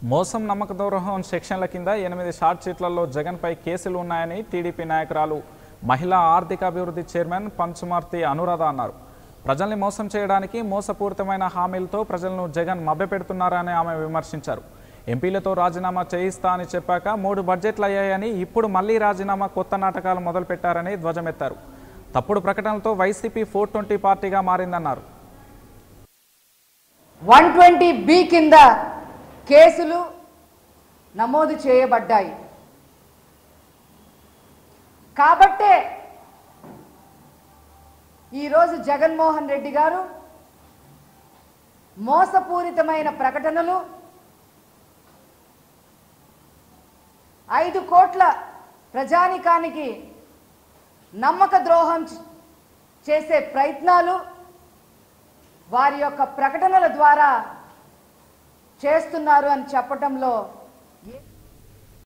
మోసం నమ్మక ద్రోహం సెక్షన్ల కింద ఎనిమిది షార్ట్ షీట్లలో జగన్పై కేసులు ఉన్నాయని టీడీపీ నాయకురాలు మహిళా ఆర్థికాభివృద్ధి చైర్మన్ పంచుమార్తి అనురాధ అన్నారు ప్రజల్ని మోసం చేయడానికి మోసపూరితమైన హామీలతో ప్రజలను జగన్ మభ్యపెడుతున్నారని ఆమె విమర్శించారు ఎంపీలతో రాజీనామా చేయిస్తా అని చెప్పాక మూడు బడ్జెట్లు అయ్యాయని ఇప్పుడు మళ్లీ రాజీనామా కొత్త నాటకాలు మొదలుపెట్టారని ధ్వజమెత్తారు తప్పుడు ప్రకటనలతో వైసీపీ ఫోర్ ట్వంటీ పార్టీగా మారిందన్నారు వన్ ట్వంటీ బి కింద కేసులు నమోదు చేయబడ్డాయి కాబట్టే ఈరోజు జగన్మోహన్ రెడ్డి గారు మోసపూరితమైన ప్రకటనలు ఐదు కోట్ల ప్రజానికానికి నమ్మక ద్రోహం చ- చేసే ప్రయత్నాలు వారి యొక్క ప్రకటనల ద్వారా చేస్తున్నారు అని చెప్పటంలో ఏ-